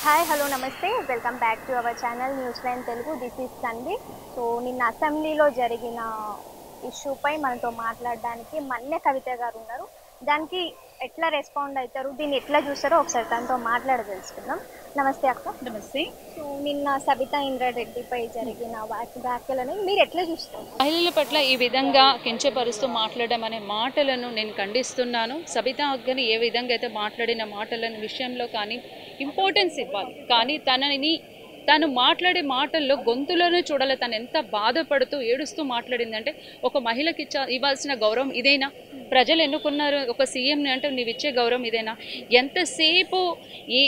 Hi hello నమస్తే welcome back to our channel news line Telugu this is Sandhi so నిన్న అసెంబ్లీలో జరిగిన ఇష్యూపై మనతో మాట్లాడడానికి మన్య కవిత గారు ఉన్నారు దానికి ఎట్లా రెస్పాండ్ అవుతారు దీన్ని ఎట్లా చూస్తారో ఒకసారి తనతో మాట్లాడ తెలుసుకుందాం నమస్తే అక్క నమస్తే సో నిన్న సబితా ఇంద్రారెడ్డిపై జరిగిన వ్యాఖ్య- వ్యాఖ్యలని మీరు ఎట్లా చూస్తారు మహిళల పట్ల ఈ విధంగా కించపరుస్తూ మాట్లాడడం అనే మాటలను నేను ఖండిస్తున్నాను సబితా అగ్గని ఏ విధంగా అయితే మాట్లాడిన మాటల విషయంలో కానీ ఇంపార్టెన్స్ ఇవ్వాలి కానీ తనని తను మాట్లాడే మాటల్లో గొంతులోనే చూడాలి తను ఎంత బాధపడుతూ ఏడుస్తూ మాట్లాడిందంటే ఒక మహిళకి ఇచ్చా ఇవ్వాల్సిన గౌరవం ఇదేనా ప్రజలు ఎన్నుకున్నారు ఒక సీఎంని అంటే నీవు ఇచ్చే గౌరవం ఇదేనా ఎంతసేపు ఈ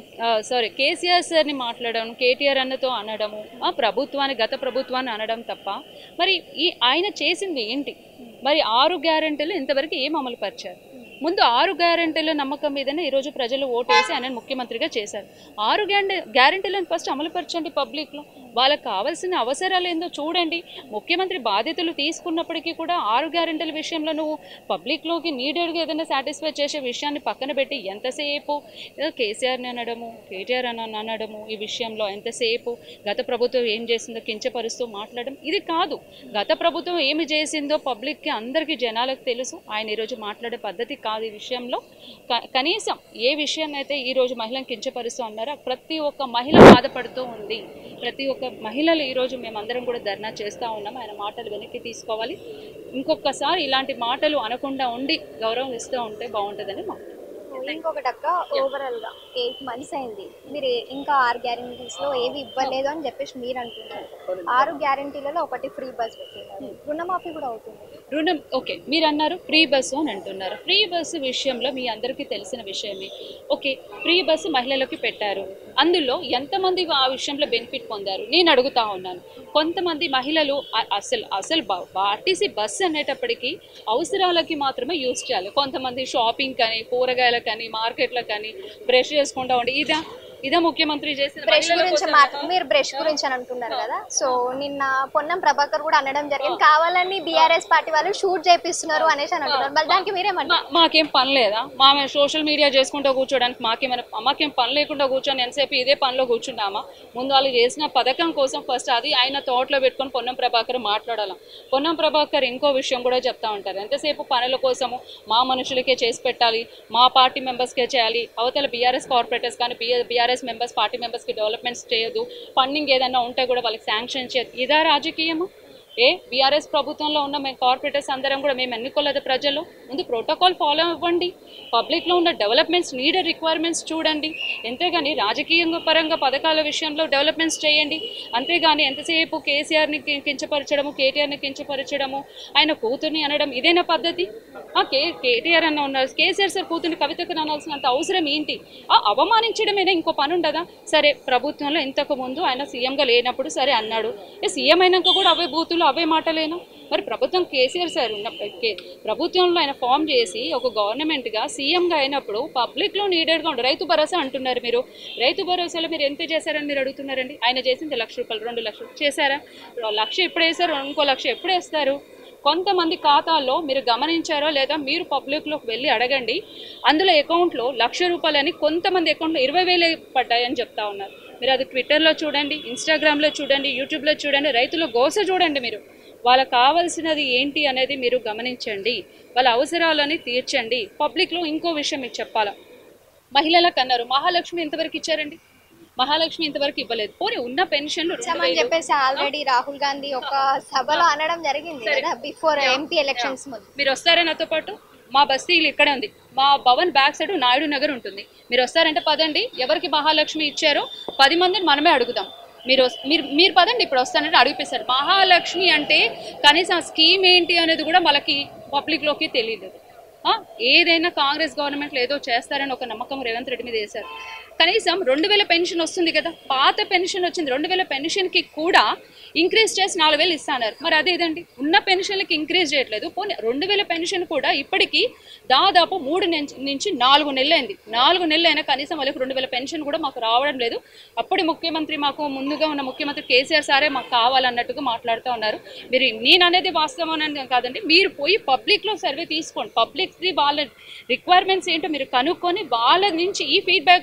సారీ కేసీఆర్ సార్ని మాట్లాడడం కేటీఆర్ అన్నతో అనడము ఆ ప్రభుత్వాన్ని గత ప్రభుత్వాన్ని అనడం తప్ప మరి ఈ ఆయన చేసింది ఏంటి మరి ఆరు గ్యారెంటీలు ఇంతవరకు ఏం అమలు పరిచారు ముందు ఆరు గ్యారెంటీల నమ్మకం మీదనే ఈరోజు ప్రజలు ఓటేసి ఆయన ముఖ్యమంత్రిగా చేశారు ఆరు గ్యారెంటీ గ్యారెంటీలను ఫస్ట్ అమలుపరచండి పబ్లిక్లో వాళ్ళకి కావాల్సిన అవసరాలు ఏందో చూడండి ముఖ్యమంత్రి బాధ్యతలు తీసుకున్నప్పటికీ కూడా ఆరు గ్యారెంటీల విషయంలో నువ్వు పబ్లిక్లోకి నీడెడ్గా ఏదైనా సాటిస్ఫై చేసే విషయాన్ని పక్కన పెట్టి ఎంతసేపు ఏదో కేసీఆర్ని అనడము కేటీఆర్ అని అనడము ఈ విషయంలో ఎంతసేపు గత ప్రభుత్వం ఏం చేసిందో కించపరుస్తూ మాట్లాడడం ఇది కాదు గత ప్రభుత్వం ఏమి చేసిందో పబ్లిక్కి అందరికీ జనాలకు తెలుసు ఆయన ఈరోజు మాట్లాడే పద్ధతి కాదు ఈ విషయంలో క- కనీసం ఏ విషయాన్ని అయితే ఈరోజు మహిళను కించపరుస్తూ అన్నారో ప్రతి ఒక్క మహిళ బాధపడుతూ ఉంది ప్రతి ఒక్క మహిళలు ఈరోజు మేమందరం కూడా ధర్నా చేస్తూ ఉన్నాం ఆయన మాటలు వెనక్కి తీసుకోవాలి ఇంకొకసారి ఇలాంటి మాటలు అనకుండా ఉండి గౌరవం ఇస్తూ ఉంటే బాగుంటుందని మా సో ఇంకొకటి అక్క ఓవరాల్ గా ఎయిట్ మంత్స్ అయింది మీరు ఇంకా ఆరు గ్యారెంటీస్ లో ఏవి ఇవ్వలేదు అని చెప్పేసి మీరు అంటున్నారు ఆరు గ్యారెంటీలలో ఒకటి ఫ్రీ బస్ పెట్టినారు రుణమాఫీ కూడా అవుతుంది రుణం ఓకే మీరు అన్నారు ఫ్రీ బస్సు అని అంటున్నారు ఫ్రీ బస్సు విషయంలో మీ అందరికీ తెలిసిన విషయమే ఓకే ఫ్రీ బస్సు మహిళలకు పెట్టారు అందులో ఎంతమంది ఆ విషయంలో బెనిఫిట్ పొందారు నేను అడుగుతా ఉన్నాను కొంతమంది మహిళలు అ- అసలు అసలు ఆర్టీసీ బస్సు అనేటప్పటికీ అవసరాలకి మాత్రమే యూజ్ చేయాలి కొంతమంది షాపింగ్ కానీ కూరగాయలకని మార్కెట్లకని బ్రష్ చేసుకుంటా ఉండి ఇదా ఇదా ముఖ్యమంత్రి చేసిన బ్రష్ మహిళల గురించి కోసం మాట్లా మీరు బ్రష్ గురించి అని అంటున్నారు కదా సో నిన్న పొన్నం ప్రభాకర్ కూడా అనడం జరిగింది కావాలని బీఆర్ఎస్ పార్టీ వాళ్ళు షూట్ చేపిస్తున్నారు అనేసి అని అంటున్నారు మరి దానికి మీరేమంటారు మా- మాకేం పని లేదా మా సోషల్ మీడియా చేసుకుంటూ కూర్చోడానికి మాకేమైనా మాకేం పని లేకుండా కూర్చొని ఎంతసేపు ఇదే పనిలో కూర్చున్నామా ముందు వాళ్ళు చేసిన పథకం కోసం ఫస్ట్ అది ఆయన తోటలో పెట్టుకొని పొన్నం ప్రభాకర్ మాట్లాడాలి పొన్నం ప్రభాకర్ ఇంకో విషయం కూడా చెప్తా ఉంటారు ఎంతసేపు పనుల కోసము మా మనుషులకే చేసి పెట్టాలి మా పార్టీ మెంబర్స్కే చేయాలి అవతల బీఆర్ఎస్ కార్పొరేటర్స్ కానీ బీఆర్ఎస్ మెంబర్స్ పార్టీ మెంబర్స్కి డెవలప్మెంట్స్ చేయదు ఫండింగ్ ఏదైనా ఉంటే కూడా వాళ్ళకి శాంక్షన్ చేయదు ఇదా రాజకీయమా ఏ బీఆర్ఎస్ ప్రభుత్వంలో ఉన్న మేము కార్పొరేటర్స్ అందరం కూడా మేము ఎన్నుకోలేదు ప్రజలు ముందు ప్రోటోకాల్ ఫాలో అవ్వండి పబ్లిక్లో ఉన్న డెవలప్మెంట్స్ నీడెడ్ రిక్వైర్మెంట్స్ చూడండి ఎంతేగాని రాజకీయంగా పరంగా పథకాల విషయంలో డెవలప్మెంట్స్ చేయండి అంతేగాని ఎంతసేపు కేసీఆర్ని కి- కించపరచడము కేటీఆర్ని కించపరచడము ఆయన కూతుర్ని అనడం ఇదేనా పద్ధతి ఆ కే కేటీఆర్ అన్న ఉన్నారు కేసీఆర్ సార్ కూతుర్ని కవితకు అనాల్సినంత అవసరం ఏంటి ఆ అవమానించడమేనా ఇంకో పని ఉండదా సరే ప్రభుత్వంలో ఇంతకు ముందు ఆయన సీఎంగా లేనప్పుడు సరే అన్నాడు ఏ సీఎం అయినాక కూడా అవే బూతులు అవే మాటలేనా మరి ప్రభుత్వం కేసీఆర్ సార్ ఉన్న కే- ప్రభుత్వంలో ఆయన ఫామ్ చేసి ఒక గవర్నమెంట్గా సీఎంగా అయినప్పుడు పబ్లిక్లో నీడెడ్గా ఉండు రైతు భరోసా అంటున్నారు మీరు రైతు భరోసాలో మీరు ఎంత చేశారని మీరు అడుగుతున్నారండి ఆయన చేసింది లక్ష రూపాయలు రెండు లక్షలు చేశారా లక్ష ఎప్పుడు వేశారు ఇంకో లక్ష ఎప్పుడు వేస్తారు కొంతమంది ఖాతాల్లో మీరు గమనించారో లేదా మీరు పబ్లిక్లోకి వెళ్ళి అడగండి అందులో అకౌంట్లో లక్ష రూపాయలని కొంతమంది అకౌంట్లో ఇరవై వేలు పడ్డాయని చెప్తా ఉన్నారు మీరు అది ట్విట్టర్లో చూడండి ఇన్స్టాగ్రామ్లో చూడండి యూట్యూబ్లో చూడండి రైతుల గోస చూడండి మీరు వాళ్ళకి కావాల్సినది ఏంటి అనేది మీరు గమనించండి వాళ్ళ అవసరాలని తీర్చండి పబ్లిక్లో ఇంకో విషయం మీకు చెప్పాలా మహిళలకు అన్నారు మహాలక్ష్మి ఎంతవరకు ఇచ్చారండి మహాలక్ష్మి ఇంతవరకు ఇవ్వలేదు పోనీ ఉన్న పెన్షన్లు రెండు ఇచ్చామని వేలు. చెప్పేసి ఆల్రెడీ రాహుల్ గాంధీ ఒక సభలో అనడం జరిగింది కదా బిఫోర్ ఎంపీ ఎలక్షన్స్ ముందు మీరు వస్తారా నాతో పాటు మా బస్తీలు ఇక్కడే ఉంది మా భవన్ బ్యాక్ సైడ్ నాయుడు నగర్ ఉంటుంది మీరు వస్తారంటే పదండి ఎవరికి మహాలక్ష్మి ఇచ్చారో పది మందిని మనమే అడుగుదాం మీరు వస్- మీరు మీరు పదండి ఇప్పుడు వస్తానంటే అడిగిపిస్తారు మహాలక్ష్మి అంటే కనీసం ఆ స్కీమ్ ఏంటి అనేది కూడా మనకి పబ్లిక్లోకి తెలియదు ఆ, ఏదైనా కాంగ్రెస్ గవర్నమెంట్లో ఏదో చేస్తారని ఒక నమ్మకం రేవంత్ రెడ్డి మీద వేశారు కనీసం రెండు వేల పెన్షన్ వస్తుంది కదా పాత పెన్షన్ వచ్చింది రెండు వేల పెన్షన్కి కూడా ఇంక్రీజ్ చేసి నాలుగు వేలు ఇస్తున్నారు మరి అదేదండి ఉన్న పెన్షన్లకి ఇంక్రీజ్ చేయట్లేదు పోనీ రెండు వేల పెన్షన్ కూడా ఇప్పటికీ దాదాపు మూడు నుంచి- నుంచి నాలుగు నెలలైంది నాలుగు నెలలు అయినా కనీసం వాళ్ళకి రెండు వేల పెన్షన్ కూడా మాకు రావడం లేదు అప్పటి ముఖ్యమంత్రి మాకు ముందుగా ఉన్న ముఖ్యమంత్రి కేసీఆర్ సారే మాకు కావాలన్నట్టుగా మాట్లాడుతూ ఉన్నారు మీరు నేను అనేది వాస్తవం అని కాదండి మీరు పోయి పబ్లిక్లో సర్వే తీసుకోండి పబ్లిక్ది వాళ్ళ రిక్వైర్మెంట్స్ ఏంటో మీరు కనుక్కొని వాళ్ళ నుంచి ఈ ఫీడ్బ్యాక్ ఆ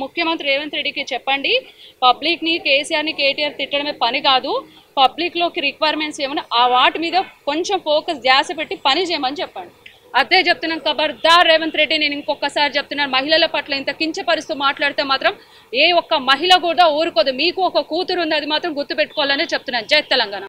ముఖ్యమంత్రి రేవంత్ రెడ్డికి చెప్పండి పబ్లిక్ని కేసీఆర్ని కేటీఆర్ తిట్టడమే పని కాదు పబ్లిక్లోకి రిక్వైర్మెంట్స్ ఏమైనా ఆ వాటి మీద కొంచెం ఫోకస్ ధ్యాస పెట్టి పని చేయమని చెప్పండి అదే చెప్తున్నాను ఖబర్దార్ రేవంత్ రెడ్డి నేను ఇంకొకసారి చెప్తున్నాను మహిళల పట్ల ఇంత కించపరుస్తూ మాట్లాడితే మాత్రం ఏ ఒక్క మహిళ కూడా ఊరుకోదు మీకు ఒక కూతురు ఉంది అది మాత్రం గుర్తుపెట్టుకోవాలని చెప్తున్నాను జై తెలంగాణ